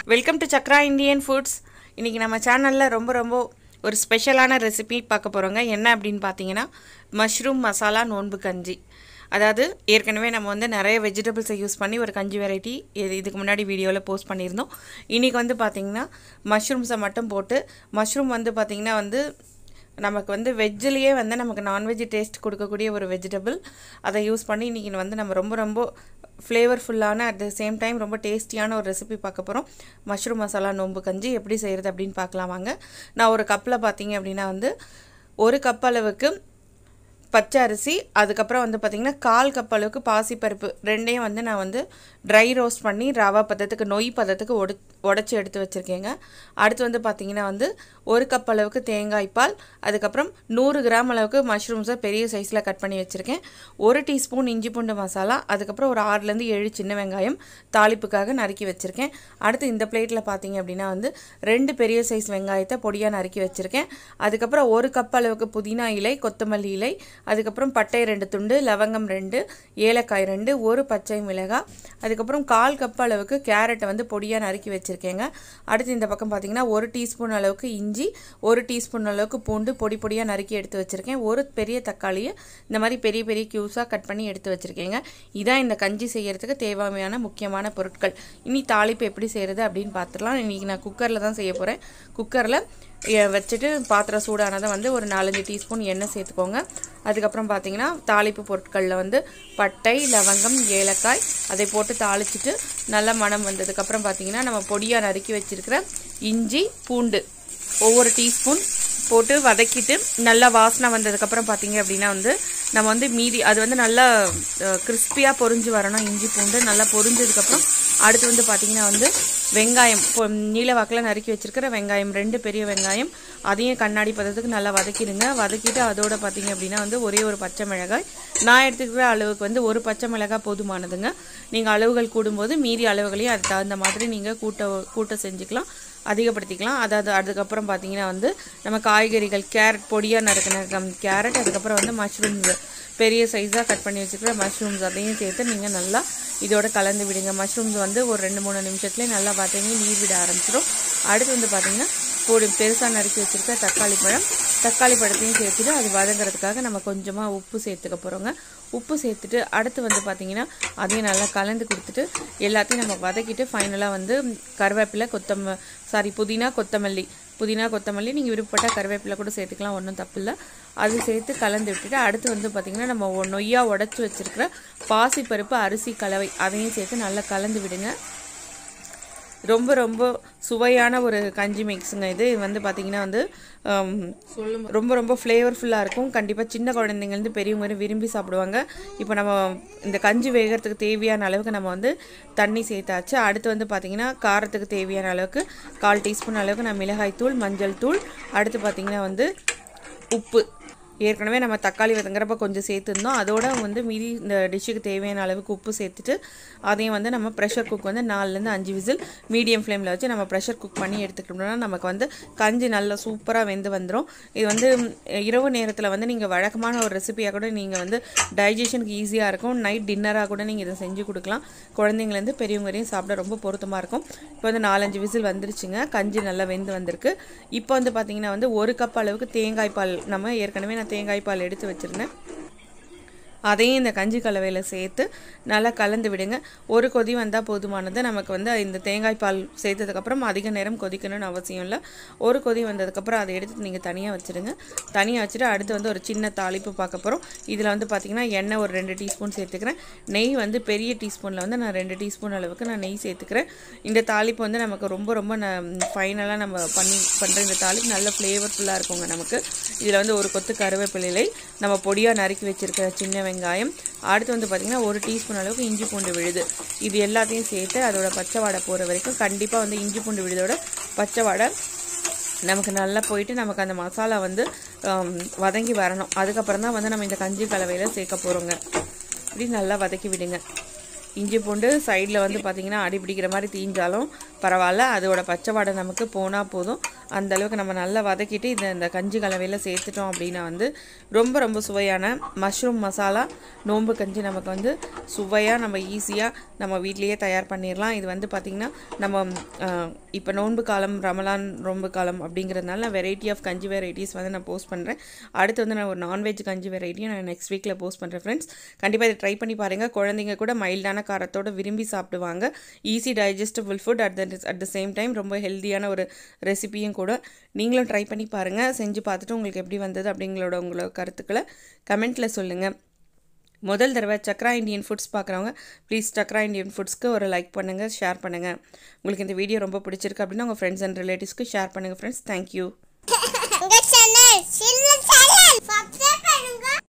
welcome to Chakra Indian foods இன்றைக்கி நம்ம சேனலில் ரொம்ப ரொம்ப ஒரு ஸ்பெஷலான ரெசிபி பார்க்க போகிறோங்க என்ன அப்படின்னு பார்த்தீங்கன்னா மஷ்ரூம் மசாலா நோன்பு கஞ்சி அதாவது ஏற்கனவே நம்ம வந்து நிறைய வெஜிடபிள்ஸை யூஸ் பண்ணி ஒரு கஞ்சி வெரைட்டி இது இதுக்கு முன்னாடி வீடியோவில் போஸ்ட் பண்ணியிருந்தோம் இன்றைக்கி வந்து பார்த்திங்கன்னா மஷ்ரூம்ஸை மட்டும் போட்டு மஷ்ரூம் வந்து பார்த்திங்கன்னா வந்து நமக்கு வந்து வெஜ்ஜிலேயே வந்து நமக்கு நான்வெஜ் டேஸ்ட் கொடுக்கக்கூடிய ஒரு வெஜிடபிள் அதை யூஸ் பண்ணி இன்றைக்கி வந்து நம்ம ரொம்ப ரொம்ப ஃப்ளேவர்ஃபுல்லான அட் த சேம் டைம் ரொம்ப டேஸ்டியான ஒரு ரெசிபி பார்க்க போகிறோம் மஷ்ரூம் மசாலா நோம்பு கஞ்சி எப்படி செய்கிறது அப்படின்னு பார்க்கலாம் வாங்க நான் ஒரு கப்பில் பார்த்தீங்க அப்படின்னா வந்து ஒரு கப் அளவுக்கு பச்சை அரிசி அதுக்கப்புறம் வந்து பார்த்திங்கன்னா கால் கப் அளவுக்கு பாசிப்பருப்பு ரெண்டையும் வந்து நான் வந்து ட்ரை ரோஸ்ட் பண்ணி ரவா பதத்துக்கு நொய் பதத்துக்கு உட உடச்சி எடுத்து வச்சுருக்கேங்க அடுத்து வந்து பார்த்திங்கன்னா வந்து ஒரு கப் அளவுக்கு தேங்காய் பால் அதுக்கப்புறம் நூறு கிராம் அளவுக்கு மஷ்ரூம்ஸை பெரிய சைஸில் கட் பண்ணி வச்சுருக்கேன் ஒரு டீஸ்பூன் இஞ்சி பூண்டு மசாலா அதுக்கப்புறம் ஒரு ஆறுலேருந்து ஏழு சின்ன வெங்காயம் தாளிப்புக்காக நறுக்கி வச்சுருக்கேன் அடுத்து இந்த பிளேட்டில் பார்த்தீங்க அப்படின்னா வந்து ரெண்டு பெரிய சைஸ் வெங்காயத்தை பொடியாக நறுக்கி வச்சுருக்கேன் அதுக்கப்புறம் ஒரு கப் அளவுக்கு புதினா இலை கொத்தமல்லி இலை அதுக்கப்புறம் பட்டை ரெண்டு துண்டு லவங்கம் ரெண்டு ஏலக்காய் ரெண்டு ஒரு பச்சை மிளகாய் அதுக்கப்புறம் கால் கப் அளவுக்கு கேரட்டை வந்து பொடியாக நறுக்கி வச்சுருக்கேங்க அடுத்து இந்த பக்கம் பார்த்தீங்கன்னா ஒரு டீஸ்பூன் அளவுக்கு இஞ்சி ஒரு டீஸ்பூன் அளவுக்கு பூண்டு பொடி பொடியாக நறுக்கி எடுத்து வச்சுருக்கேன் ஒரு பெரிய தக்காளியை இந்த மாதிரி பெரிய பெரிய க்யூஸாக கட் பண்ணி எடுத்து வச்சுருக்கேங்க இதான் இந்த கஞ்சி செய்கிறதுக்கு தேவையான முக்கியமான பொருட்கள் இனி தாளிப்பு எப்படி செய்கிறது அப்படின்னு பார்த்துடலாம் இன்றைக்கி நான் குக்கரில் தான் செய்ய போகிறேன் குக்கரில் வச்சுட்டு பாத்திரம் சூடானதை வந்து ஒரு நாலஞ்சு டீஸ்பூன் எண்ணெய் சேர்த்துக்கோங்க அதுக்கப்புறம் பார்த்தீங்கன்னா தாளிப்பு பொருட்களில் வந்து பட்டை லவங்கம் ஏலக்காய் அதை போட்டு தாளிச்சிட்டு நல்ல மணம் வந்ததுக்கப்புறம் பார்த்தீங்கன்னா நம்ம பொடியாக நறுக்கி வச்சுருக்கிற இஞ்சி பூண்டு ஒவ்வொரு டீஸ்பூன் போட்டு வதக்கிட்டு நல்லா வாசனை வந்ததுக்கப்புறம் பார்த்தீங்க அப்படின்னா வந்து நம்ம வந்து மீதி அது வந்து நல்லா கிறிஸ்பியாக பொரிஞ்சு வரணும் இஞ்சி பூண்டு நல்லா பொரிஞ்சதுக்கப்புறம் அடுத்து வந்து பார்த்திங்கன்னா வந்து வெங்காயம் இப்போ நீல வாக்கில் நறுக்கி வச்சுருக்கிற வெங்காயம் ரெண்டு பெரிய வெங்காயம் அதையும் கண்ணாடி பதத்துக்கு நல்லா வதக்கிடுங்க வதக்கிட்டு அதோட பார்த்தீங்க அப்படின்னா வந்து ஒரே ஒரு பச்சை மிளகாய் நான் எடுத்துக்கிற அளவுக்கு வந்து ஒரு பச்சை மிளகாய் போதுமானதுங்க நீங்கள் அளவுகள் கூடும்போது மீதி அளவுகளையும் அதுக்கு தகுந்த மாதிரி நீங்கள் கூட்ட கூட்ட செஞ்சுக்கலாம் அதிகப்படுத்திக்கலாம் அதாவது அதுக்கப்புறம் பார்த்தீங்கன்னா வந்து நம்ம காய்கறிகள் கேரட் பொடியாக நறுக்கின கேரட் அதுக்கப்புறம் வந்து மஷ்ரூம்ஸ் பெரிய சைஸாக கட் பண்ணி வச்சுக்கிற மஷ்ரூம்ஸ் அதையும் சேர்த்து நீங்கள் நல்லா இதோட கலந்து விடுங்க மஷ்ரூம்ஸ் வந்து ஒரு ரெண்டு மூணு நிமிஷத்துலேயே நல்லா பார்த்தீங்கன்னா நீர் விட ஆரம்பிச்சிடும் அடுத்து வந்து பார்த்தீங்கன்னா பொடி பெருசாக நறுக்கி வச்சுருக்க தக்காளி பழம் தக்காளி பழத்தையும் சேர்த்துட்டு அது வதங்குறதுக்காக நம்ம கொஞ்சமாக உப்பு சேர்த்துக்க போகிறோங்க உப்பு சேர்த்துட்டு அடுத்து வந்து பார்த்திங்கன்னா அதையும் நல்லா கலந்து கொடுத்துட்டு எல்லாத்தையும் நம்ம வதக்கிட்டு ஃபைனலாக வந்து கருவேப்பிலை கொத்தம சாரி புதினா கொத்தமல்லி புதினா கொத்தமல்லி நீங்கள் விருப்பப்பட்டால் கருவேப்பிலை கூட சேர்த்துக்கலாம் ஒன்றும் தப்பு இல்லை அது சேர்த்து கலந்து விட்டுட்டு அடுத்து வந்து பார்த்திங்கன்னா நம்ம நொய்யாக உடச்சி வச்சுருக்கிற பாசிப்பருப்பு அரிசி கலவை அதையும் சேர்த்து நல்லா கலந்து விடுங்க ரொம்ப ரொம்ப சுவையான ஒரு கஞ்சி மிக்ஸுங்க இது இது வந்து பார்த்திங்கன்னா வந்து ரொம்ப ரொம்ப ஃப்ளேவர்ஃபுல்லாக இருக்கும் கண்டிப்பாக சின்ன குழந்தைங்கலேருந்து பெரியவங்க விரும்பி சாப்பிடுவாங்க இப்போ நம்ம இந்த கஞ்சி வேகிறதுக்கு தேவையான அளவுக்கு நம்ம வந்து தண்ணி சேர்த்தாச்சு அடுத்து வந்து பார்த்திங்கன்னா காரத்துக்கு தேவையான அளவுக்கு கால் டீஸ்பூன் அளவுக்கு நான் மிளகாய் தூள் மஞ்சள் தூள் அடுத்து பார்த்திங்கன்னா வந்து உப்பு ஏற்கனவே நம்ம தக்காளி வதங்குறப்ப கொஞ்சம் சேர்த்துருந்தோம் அதோட வந்து மீதி இந்த டிஷ்ஷுக்கு தேவையான அளவுக்கு உப்பு சேர்த்துட்டு அதையும் வந்து நம்ம ப்ரெஷர் குக் வந்து நாலுலேருந்து அஞ்சு விசில் மீடியம் ஃப்ளேமில் வச்சு நம்ம ப்ரெஷர் குக் பண்ணி எடுத்துக்கிட்டோம்னா நமக்கு வந்து கஞ்சி நல்லா சூப்பராக வெந்து வந்துடும் இது வந்து இரவு நேரத்தில் வந்து நீங்கள் வழக்கமான ஒரு ரெசிபியாக கூட நீங்கள் வந்து டைஜஷனுக்கு ஈஸியாக இருக்கும் நைட் டின்னராக கூட நீங்கள் இதை செஞ்சு கொடுக்கலாம் குழந்தைங்கலேருந்து பெரியவங்க வரையும் சாப்பிட ரொம்ப பொருத்தமாக இருக்கும் இப்போ வந்து நாலஞ்சு விசில் வந்துருச்சுங்க கஞ்சி நல்லா வெந்து வந்திருக்கு இப்போ வந்து பார்த்திங்கன்னா வந்து ஒரு கப் அளவுக்கு தேங்காய் பால் நம்ம ஏற்கனவே நான் தேங்காய் பால் எடுத்து வச்சுருந்தேன் அதையும் இந்த கஞ்சி கலவையில் சேர்த்து நல்லா கலந்து விடுங்க ஒரு கொதி வந்தால் போதுமானது நமக்கு வந்து இந்த தேங்காய் பால் சேர்த்ததுக்கப்புறம் அதிக நேரம் கொதிக்கணும்னு அவசியம் இல்லை ஒரு கொதி வந்ததுக்கப்புறம் அதை எடுத்து நீங்கள் தனியாக வச்சுடுங்க தனியாக வச்சுட்டு அடுத்து வந்து ஒரு சின்ன தாளிப்பு பார்க்க போகிறோம் இதில் வந்து பார்த்திங்கன்னா எண்ணெய் ஒரு ரெண்டு டீஸ்பூன் சேர்த்துக்கிறேன் நெய் வந்து பெரிய டீஸ்பூனில் வந்து நான் ரெண்டு டீஸ்பூன் அளவுக்கு நான் நெய் சேர்த்துக்கிறேன் இந்த தாளிப்பு வந்து நமக்கு ரொம்ப ரொம்ப ஃபைனலாக நம்ம பண்ணி பண்ணுற இந்த தாளிப்பு நல்ல ஃப்ளேவர்ஃபுல்லாக இருக்குங்க நமக்கு இதில் வந்து ஒரு கொத்து கருவேப்பிலை நம்ம பொடியாக நறுக்கி வச்சுருக்கிற சின்ன வெங்காயம் அடுத்து வந்து பார்த்திங்கன்னா ஒரு டீஸ்பூன் அளவுக்கு இஞ்சி பூண்டு விழுது இது எல்லாத்தையும் சேர்த்து அதோட பச்சை வாடை போகிற வரைக்கும் கண்டிப்பாக வந்து இஞ்சி பூண்டு விழுதோட பச்சை வாடை நமக்கு நல்லா போயிட்டு நமக்கு அந்த மசாலா வந்து வதங்கி வரணும் அதுக்கப்புறம் தான் வந்து நம்ம இந்த கஞ்சி கலவையில் சேர்க்க போகிறோங்க இப்படி நல்லா வதக்கி விடுங்க இஞ்சி பூண்டு சைடில் வந்து பார்த்திங்கன்னா அடி பிடிக்கிற மாதிரி தீஞ்சாலும் பரவாயில்ல அதோட பச்சை வாடை நமக்கு போனால் போதும் அந்த அளவுக்கு நம்ம நல்லா வதக்கிட்டு இந்த இந்த கஞ்சி கலவையில் சேர்த்துட்டோம் அப்படின்னா வந்து ரொம்ப ரொம்ப சுவையான மஷ்ரூம் மசாலா நோம்பு கஞ்சி நமக்கு வந்து சுவையாக நம்ம ஈஸியாக நம்ம வீட்லேயே தயார் பண்ணிடலாம் இது வந்து பார்த்திங்கன்னா நம்ம இப்போ நோன்பு காலம் ரமலான் நோன்பு காலம் அப்படிங்கிறதுனால நான் வெரைட்டி ஆஃப் கஞ்சி வெரைட்டிஸ் வந்து நான் போஸ்ட் பண்ணுறேன் அடுத்து வந்து நான் ஒரு நான்வெஜ் கஞ்சி வெரைட்டியும் நான் நெக்ஸ்ட் வீக்கில் போஸ்ட் பண்ணுறேன் ஃப்ரெண்ட்ஸ் கண்டிப்பாக இதை ட்ரை பண்ணி பாருங்கள் குழந்தைங்க கூட மைல்டான காரத்தோட விரும்பி சாப்பிடுவாங்க easy digestible food at the at the same time ரொம்ப ஹெல்த்தியான ஒரு ரெசிபியும் கூட நீங்களும் ட்ரை பண்ணி பாருங்கள் செஞ்சு பார்த்துட்டு உங்களுக்கு எப்படி வந்தது அப்படிங்களோட உங்களோட கருத்துக்களை கமெண்ட்டில் சொல்லுங்கள் முதல் தடவை சக்ரா இந்தியன் ஃபுட்ஸ் பார்க்குறவங்க ப்ளீஸ் சக்ரா இந்தியன் ஃபுட்ஸ்க்கு ஒரு லைக் பண்ணுங்கள் ஷேர் பண்ணுங்கள் உங்களுக்கு இந்த வீடியோ ரொம்ப பிடிச்சிருக்கு அப்படின்னா உங்கள் ஃப்ரெண்ட்ஸ் அண்ட் ரிலேட்டிவ்ஸ்க்கு ஷேர் பண்ணுங்கள் ஃப்ரெண்ட்ஸ் தேங்க்யூ உங்கள் சேனல் சின்ன